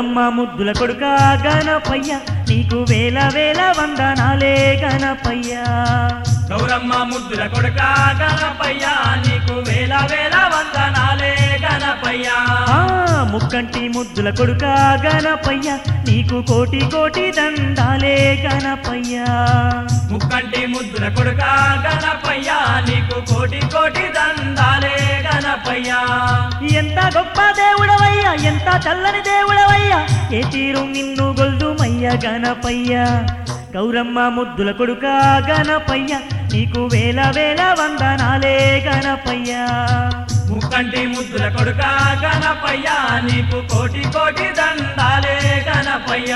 గౌరమ్మ ముద్దుల కొడుక గణపయ్య నీకు వేల వేల వందనాలే గణపయ్య గౌరమ్మ ముద్దుల కొడుక గణపయ్య నీకు వేల వేల వందనాలే గణపయ్య ఆ ముక్కంటి ముద్దుల కొడుక గణపయ్య నీకు కోటి కోటి దండాలే గణపయ్య ముక్కంటి ముద్దుల కొడుక గణపయ్య నీకు కోటి కోటి దండాలే గణపయ్య ఎంత గొప్ప దేవుడవయ్యా ఎంత చల్లని దేవుడవయ్యా ఏ తీరు నిన్ను గొల్దుమయ్య గణపయ్య గౌరమ్మ ముద్దుల కొడుక గణపయ్య నీకు వేల వేల వందనాలే గణపయ్య ముక్కంటి ముద్దుల కొడుక గణపయ్య నీకు కోటి కోటి దండాలే గణపయ్య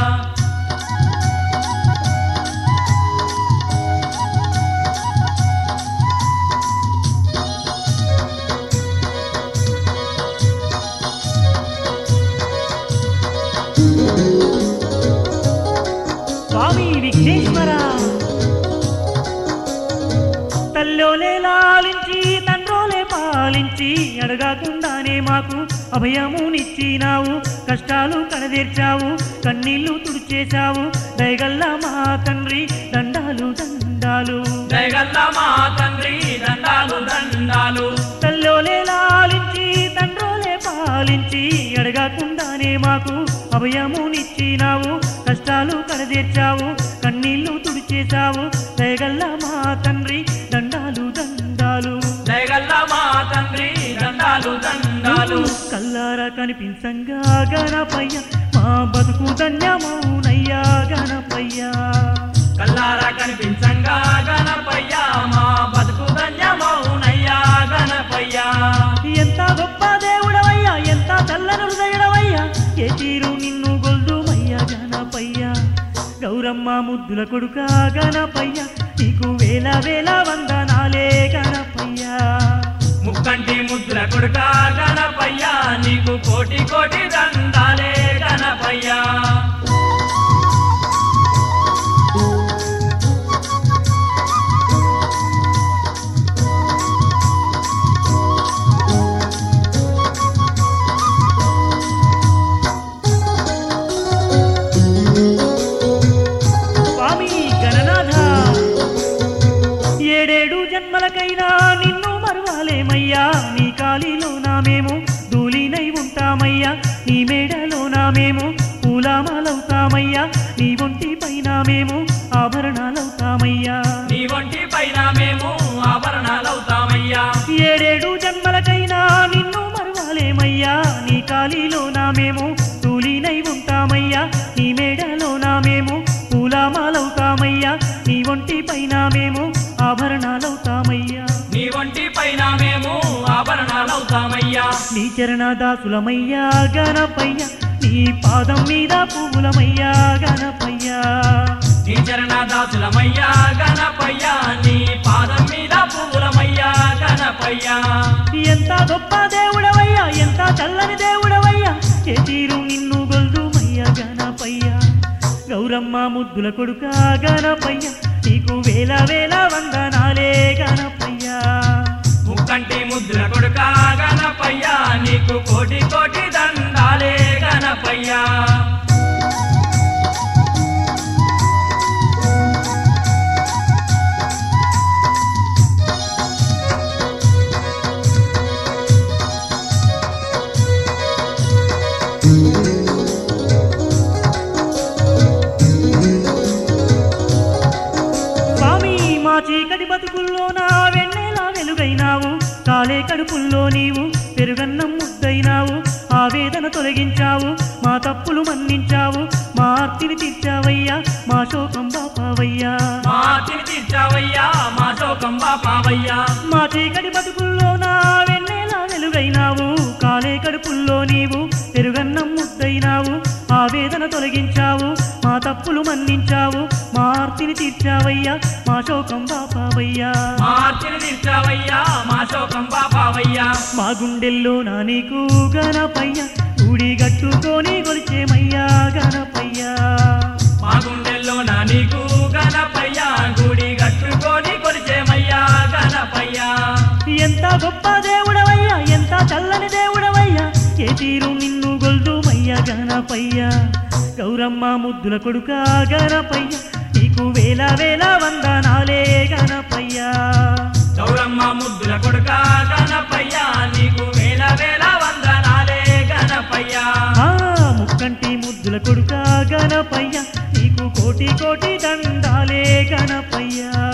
స్వామి విఘ్నేశ్వర తల్లోలే లాలించి తండ్రోలే పాలించి అడగకుండానే మాకు అభయమునిచ్చినావు కష్టాలు కడదీర్చావు కన్నీళ్లు తుడిచేశావు దయగల్లా మా తండ్రి దండాలు దండాలు జయగల్ల మా తండ్రి దండాలు దండాలు తల్లోలే లాలించి తండ్రోలే పాలించి అడగకుండానే మాకు అభయమునిచ్చినావు కష్టాలు కడదీర్చావు కన్నీళ్లు తుడిచేశావు దయగల్లా మా తండ్రి దండాలు దండాలు జయగల్ల మా తండ్రి దండాలు దండాలు కల్లారా కనిపించంగా గణపయ్య మా బతుకు ధన్యమౌనయ్యా గణపయ్య కల్లారా కనిపించంగా గణపయ్య మా బతుకు ధన్యమౌనయ్యా గణపయ్య ఎంత గొప్ప దేవుడవయ్యా ఎంత చల్లని హృదయుడవయ్యా ఏ తీరు నిన్ను గొల్దుమయ్యా గణపయ్య గౌరమ్మ ముద్దుల కొడుక గణపయ్య నీకు వేల వేల వందనాలే గణపయ్య ముక్కంటి ముద్దుల కొడుక గణపయ్య నీకు కోటి కోటి దండాలే గణపయ్య స్వామి గణనాథ ఏడేడు జన్మలకైనా నిన్ను మరువాలేమయ్యా నీ కాలిలోనా మేము ధూళినై ఉంటామయ్యా నీ మేడలోనా మేము పూలామాలవుతామయ్యా నీ ఒంటి పైన మేము ఆభరణాలవుతామయ్యా నీ ఒంటి పైన మేము ఆభరణాలవుతామయ్యా ఏడేడు జన్మలకైనా నిన్ను మరువాలేమయ్యా నీ కాలిలోనా మేము ధూళినై ఉంటామయ్యా నీ మేడలోనా మేము పూలామాలవుతామయ్యా నీ ఒంటి పైన మేము ఆభరణాలవుతామయ్యా నీ ఒంటి పైన మేము ఆభరణాలవుతామయ్యా నీ చరణదాసులమయ్యా గణపయ్య నీ పాదం మీద పువ్వులమయ్యా గణపయ్యా నీ చరణదాసులమయ్యా గణపయ్య నీ పాదం మీద పువ్వులమయ్యా గణపయ్య ఎంత గొప్ప దేవుడవయ్యా ఎంత చల్లని దేవుడవయ్యా ఏ తీరు నిన్ను గొల్దుమయ్యా గణపయ్య గౌరమ్మ ముద్దుల కొడుక గణపయ్య నీకు వేల వేల వందనాలే గణపయ్య ముక్కంటి ముద్దుల కొడుక గణపయ్య నీకు కోటి కోటి దండాలే గణపయ్య స్వామి మా చీకటి బతుకుల్లో నా వెన్నెలా వెలుగైనావు కాలే కడుపుల్లో నీవు పెరుగన్నం ముద్దైనావు ఆవేదన తొలగించావు మా తప్పులు మన్నించావు మా ఆర్తిని తీర్చావయ్యా మా శోకం బాపావయ్యా మా తిని తీర్చావయ్యా మా శోకం బాపావయ్యా మా చీకటి బతుకుల్లో నా వెన్నెలా వెలుగైనావు కాలే కడుపుల్లో నీవు పెరుగన్నం ముద్దైనావు ఆవేదన తొలగించావు మా తప్పులు మన్నించావు మా ఆర్తిని తీర్చావయ్యా మా శోకం బాపావయ్యా మా తిని తీర్చావయ్యా మా శోకం బాపావయ్యా మా గుండెల్లో నా నీకు గణపయ్య గుడి గట్టుకొని గొలిచేమయ్యా గణపయ్యా మా గుండెల్లో నా నీకు గణపయ్య గుడి కట్టుకొని కొలిచేమయ్యా గణపయ్యా ఎంత గొప్ప దేవుడవయ్యా ఎంత చల్లని దేవుడవయ్యా ఏ తీరు నిన్ను గొల్దుమయ్యా గణపయ్య గణపయ్య గౌరమ్మ ముద్దుల కొడుక గణపయ్య నీకు వేల వేల వందనాలే గణపయ్య గౌరమ్మ ముద్దుల కొడుక గణపయ్య నీకు వేల వేల వందనాలే గణపయ్య ఆ ముక్కంటి ముద్దుల కొడుక గణపయ్య నీకు కోటి కోటి దండాలే గణపయ్య